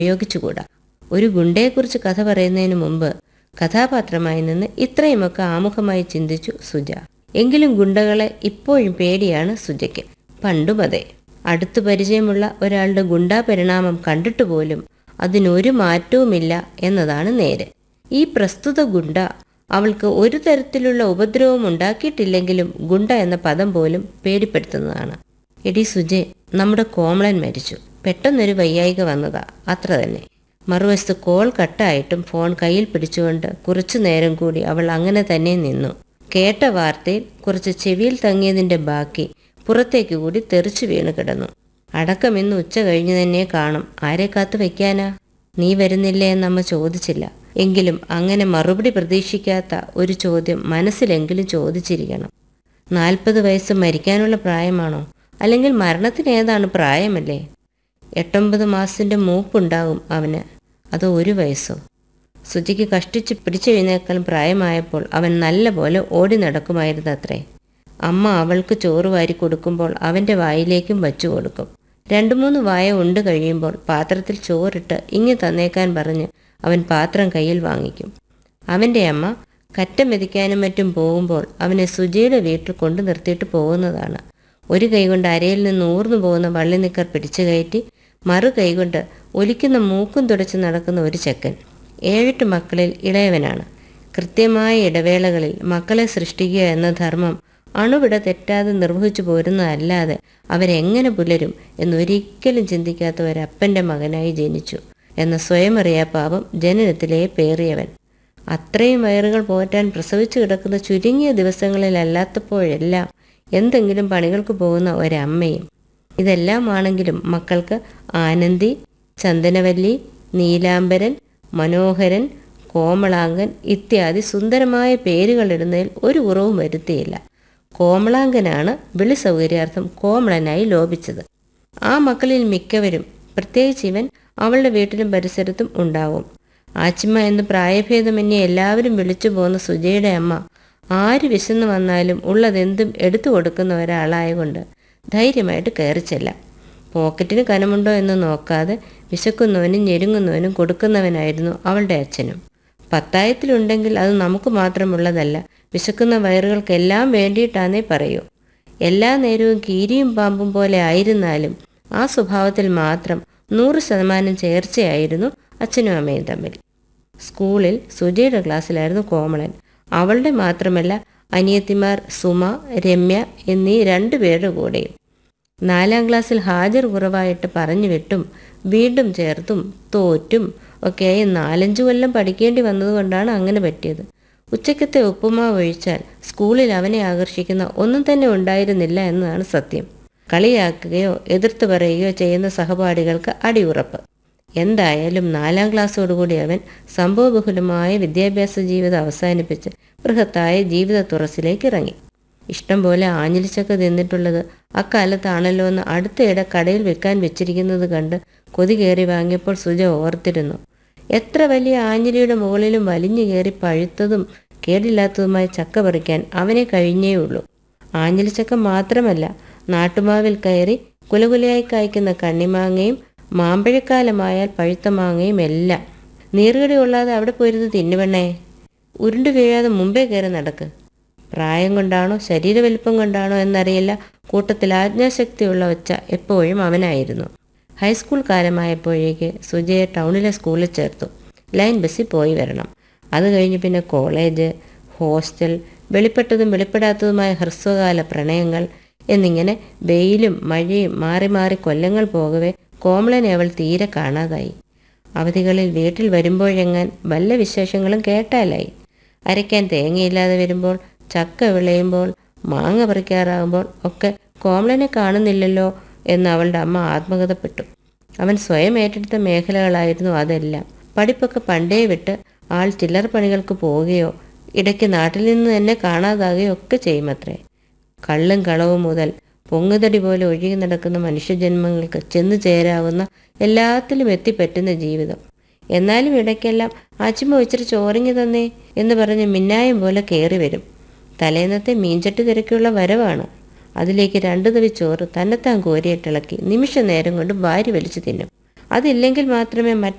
പ്രയോഗിച്ചുകൂടാ ഒരു ഗുണ്ടയെക്കുറിച്ച് കഥ പറയുന്നതിന് മുമ്പ് കഥാപാത്രമായി നിന്ന് ഇത്രയുമൊക്കെ ആമുഖമായി ചിന്തിച്ചു സുജ എങ്കിലും ഗുണ്ടകളെ ഇപ്പോഴും പേടിയാണ് സുജയ്ക്ക് പണ്ടും അതെ അടുത്തു പരിചയമുള്ള ഒരാളുടെ ഗുണ്ടാ പരിണാമം കണ്ടിട്ട് പോലും അതിനൊരു മാറ്റവുമില്ല എന്നതാണ് നേര് ഈ പ്രസ്തുത ഗുണ്ട അവൾക്ക് ഒരു തരത്തിലുള്ള ഉപദ്രവം ഉണ്ടാക്കിയിട്ടില്ലെങ്കിലും ഗുണ്ട എന്ന പദം പോലും പേടിപ്പെടുത്തുന്നതാണ് എടി സുജെ നമ്മുടെ കോമളൻ മരിച്ചു പെട്ടെന്നൊരു വയ്യായിക വന്നതാ അത്ര തന്നെ മറുവശത്ത് കോൾ കട്ടായിട്ടും ഫോൺ കയ്യിൽ പിടിച്ചുകൊണ്ട് കുറച്ചു നേരം കൂടി അവൾ അങ്ങനെ തന്നെ നിന്നു കേട്ട വാർത്തയിൽ കുറച്ച് ചെവിയിൽ തങ്ങിയതിന്റെ ബാക്കി പുറത്തേക്ക് കൂടി തെറിച്ചു വീണ് കിടന്നു അടക്കം ഇന്ന് ഉച്ച കഴിഞ്ഞു തന്നെ കാണും ആരെ കാത്തു വയ്ക്കാനാ നീ വരുന്നില്ലേ എന്നമ്മ ചോദിച്ചില്ല എങ്കിലും അങ്ങനെ മറുപടി പ്രതീക്ഷിക്കാത്ത ഒരു ചോദ്യം മനസ്സിലെങ്കിലും ചോദിച്ചിരിക്കണം നാൽപ്പത് വയസ്സ് മരിക്കാനുള്ള പ്രായമാണോ അല്ലെങ്കിൽ മരണത്തിന് ഏതാണ് പ്രായമല്ലേ എട്ടൊമ്പത് മാസത്തിന്റെ മൂപ്പുണ്ടാകും അവന് അതോ ഒരു വയസ്സോ സുജിക്ക് കഷ്ടിച്ച് പിടിച്ചെഴുന്നേക്കാൻ പ്രായമായപ്പോൾ അവൻ നല്ല പോലെ ഓടി നടക്കുമായിരുന്നു അത്രേ അമ്മ അവൾക്ക് ചോറ് വാരി കൊടുക്കുമ്പോൾ അവൻ്റെ വായിലേക്കും വച്ചു കൊടുക്കും രണ്ടു മൂന്ന് വായ ഉണ്ട് കഴിയുമ്പോൾ പാത്രത്തിൽ ചോറിട്ട് ഇങ്ങ് തന്നേക്കാൻ പറഞ്ഞ് അവൻ പാത്രം കയ്യിൽ വാങ്ങിക്കും അവൻ്റെ അമ്മ കറ്റ മെതിക്കാനും മറ്റും പോകുമ്പോൾ അവനെ സുജിയുടെ വീട്ടിൽ കൊണ്ടു നിർത്തിയിട്ട് പോകുന്നതാണ് ഒരു കൈകൊണ്ട് അരയിൽ നിന്ന് ഊർന്നു പോകുന്ന വള്ളി നിക്കർ പിടിച്ചു കയറ്റി മറു കൈകൊണ്ട് ഒലിക്കുന്ന മൂക്കും തുടച്ച് നടക്കുന്ന ഒരു ചെക്കൻ ഏഴെട്ട് മക്കളിൽ ഇളയവനാണ് കൃത്യമായ ഇടവേളകളിൽ മക്കളെ സൃഷ്ടിക്കുക എന്ന ധർമ്മം അണുവിട തെറ്റാതെ നിർവഹിച്ചു പോരുന്നതല്ലാതെ അവരെങ്ങനെ പുലരും എന്നൊരിക്കലും ചിന്തിക്കാത്ത ഒരപ്പൻ്റെ മകനായി ജനിച്ചു എന്ന സ്വയം അറിയാ പാപം ജനനത്തിലേ പേറിയവൻ അത്രയും വയറുകൾ പോറ്റാൻ പ്രസവിച്ചു കിടക്കുന്ന ചുരുങ്ങിയ ദിവസങ്ങളിലല്ലാത്തപ്പോഴെല്ലാം എന്തെങ്കിലും പണികൾക്ക് പോകുന്ന ഒരമ്മയും ഇതെല്ലാം ആണെങ്കിലും മക്കൾക്ക് ആനന്ദി ചന്ദനവല്ലി നീലാംബരൻ മനോഹരൻ കോമളാങ്കൻ ഇത്യാദി സുന്ദരമായ പേരുകളിടുന്നതിൽ ഒരു കുറവും വരുത്തിയില്ല കോമളാങ്കനാണ് വിളി സൗകര്യാർത്ഥം കോമളനായി ലോപിച്ചത് ആ മക്കളിൽ മിക്കവരും പ്രത്യേകിച്ച് ഇവൻ അവളുടെ വീട്ടിലും പരിസരത്തും ഉണ്ടാവും ആച്ചിമ്മ എന്ന് പ്രായഭേദമന്യേ എല്ലാവരും വിളിച്ചു പോകുന്ന സുജയുടെ അമ്മ ആര് വിശന്നു വന്നാലും ഉള്ളതെന്തും എടുത്തു കൊടുക്കുന്ന ഒരാളായകൊണ്ട് ധൈര്യമായിട്ട് കയറി ചെല്ലാം പോക്കറ്റിന് കനമുണ്ടോ എന്ന് നോക്കാതെ വിശക്കുന്നവനും ഞെരുങ്ങുന്നവനും കൊടുക്കുന്നവനായിരുന്നു അവളുടെ അച്ഛനും പത്തായത്തിലുണ്ടെങ്കിൽ അത് നമുക്ക് മാത്രമുള്ളതല്ല വിശക്കുന്ന വയറുകൾക്കെല്ലാം വേണ്ടിയിട്ടാന്നേ പറയൂ എല്ലാ നേരവും കീരിയും പാമ്പും പോലെ ആയിരുന്നാലും ആ സ്വഭാവത്തിൽ മാത്രം നൂറ് ശതമാനം ചേർച്ചയായിരുന്നു അച്ഛനും അമ്മയും തമ്മിൽ സ്കൂളിൽ സുജയുടെ ക്ലാസ്സിലായിരുന്നു കോമളൻ അവളുടെ മാത്രമല്ല അനിയത്തിമാർ സുമ രമ്യ എന്നീ രണ്ടുപേരുടെ കൂടെയും നാലാം ക്ലാസ്സിൽ ഹാജർ കുറവായിട്ട് പറഞ്ഞു വിട്ടും വീണ്ടും ചേർത്തും തോറ്റും ഒക്കെയായി നാലഞ്ചു കൊല്ലം പഠിക്കേണ്ടി വന്നതുകൊണ്ടാണ് അങ്ങനെ പറ്റിയത് ഉച്ചക്കത്തെ ഉപ്പുമാവ് ഒഴിച്ചാൽ സ്കൂളിൽ അവനെ ആകർഷിക്കുന്ന ഒന്നും തന്നെ ഉണ്ടായിരുന്നില്ല എന്നതാണ് സത്യം കളിയാക്കുകയോ എതിർത്ത് പറയുകയോ ചെയ്യുന്ന സഹപാഠികൾക്ക് അടിയുറപ്പ് എന്തായാലും നാലാം ക്ലാസ്സോടുകൂടി അവൻ സംഭവബഹുലമായ വിദ്യാഭ്യാസ ജീവിതം അവസാനിപ്പിച്ച് ബൃഹത്തായ ജീവിത തുറസിലേക്ക് ഇറങ്ങി ഇഷ്ടം പോലെ ആഞ്ഞിലിച്ചക്ക തിന്നിട്ടുള്ളത് അക്കാലത്താണല്ലോ എന്ന് അടുത്തയിടെ കടയിൽ വിൽക്കാൻ വെച്ചിരിക്കുന്നത് കണ്ട് കൊതി കയറി വാങ്ങിയപ്പോൾ സുജ ഓർത്തിരുന്നു എത്ര വലിയ ആഞ്ഞിലിയുടെ മുകളിലും വലിഞ്ഞു കയറി പഴുത്തതും കേടില്ലാത്തതുമായ ചക്ക പറിക്കാൻ അവനെ കഴിഞ്ഞേയുള്ളൂ ആഞ്ഞിലിച്ചക്ക മാത്രമല്ല നാട്ടുമാവിൽ കയറി കുലകുലയായി കായ്ക്കുന്ന കണ്ണിമാങ്ങയും മാമ്പഴക്കാലമായാൽ പഴുത്ത മാങ്ങയും എല്ലാം നീറുകടി കൊള്ളാതെ അവിടെ പോയിരുന്ന് തിന്നുവെണ്ണേ ഉരുണ്ടു വീഴാതെ മുമ്പേ കയറി നടക്ക് പ്രായം കൊണ്ടാണോ ശരീരവലിപ്പം കൊണ്ടാണോ എന്നറിയില്ല കൂട്ടത്തിൽ ആജ്ഞാശക്തിയുള്ള ഒച്ച എപ്പോഴും അവനായിരുന്നു ഹൈസ്കൂൾ കാലമായപ്പോഴേക്ക് സുജയെ ടൗണിലെ സ്കൂളിൽ ചേർത്തു ലൈൻ ബസ്സിൽ പോയി വരണം അത് കഴിഞ്ഞ് പിന്നെ കോളേജ് ഹോസ്റ്റൽ വെളിപ്പെട്ടതും വെളിപ്പെടാത്തതുമായ ഹ്രസ്വകാല പ്രണയങ്ങൾ എന്നിങ്ങനെ വെയിലും മഴയും മാറി മാറി കൊല്ലങ്ങൾ പോകവേ കോമളനെ അവൾ തീരെ കാണാതായി അവധികളിൽ വീട്ടിൽ വരുമ്പോഴെങ്ങാൻ വല്ല വിശേഷങ്ങളും കേട്ടാലായി അരയ്ക്കാൻ തേങ്ങയില്ലാതെ വരുമ്പോൾ ചക്ക വിളയുമ്പോൾ മാങ്ങ പറിക്കാറാകുമ്പോൾ ഒക്കെ കോമളനെ കാണുന്നില്ലല്ലോ എന്ന് അവളുടെ അമ്മ ആത്മകഥപ്പെട്ടു അവൻ സ്വയം ഏറ്റെടുത്ത മേഖലകളായിരുന്നു അതെല്ലാം പഠിപ്പൊക്കെ പണ്ടേ വിട്ട് ആൾ ചില്ലറ പണികൾക്ക് പോവുകയോ ഇടയ്ക്ക് നാട്ടിൽ നിന്ന് തന്നെ കാണാതാകുകയോ ഒക്കെ ചെയ്യുമത്രേ കള്ളും കളവും മുതൽ പൊങ്ങുതടി പോലെ ഒഴുകി നടക്കുന്ന മനുഷ്യജന്മങ്ങൾക്ക് ചെന്നു ചേരാവുന്ന എല്ലാത്തിലും എത്തിപ്പറ്റുന്ന ജീവിതം എന്നാലും ഇടയ്ക്കെല്ലാം ആച്ചിമ്മ ഇച്ചിരി ചോറിങ്ങി തന്നേ എന്ന് പറഞ്ഞ് മിന്നായം പോലെ കയറി വരും തലേന്നത്തെ മീൻചട്ടി തിരക്കുള്ള വരവാണ് അതിലേക്ക് രണ്ടു തവി ചോറ് തന്നെത്താൻ കോരിയിട്ടിളക്കി നിമിഷ നേരം കൊണ്ട് വാരി വലിച്ചു തിന്നും അതില്ലെങ്കിൽ മാത്രമേ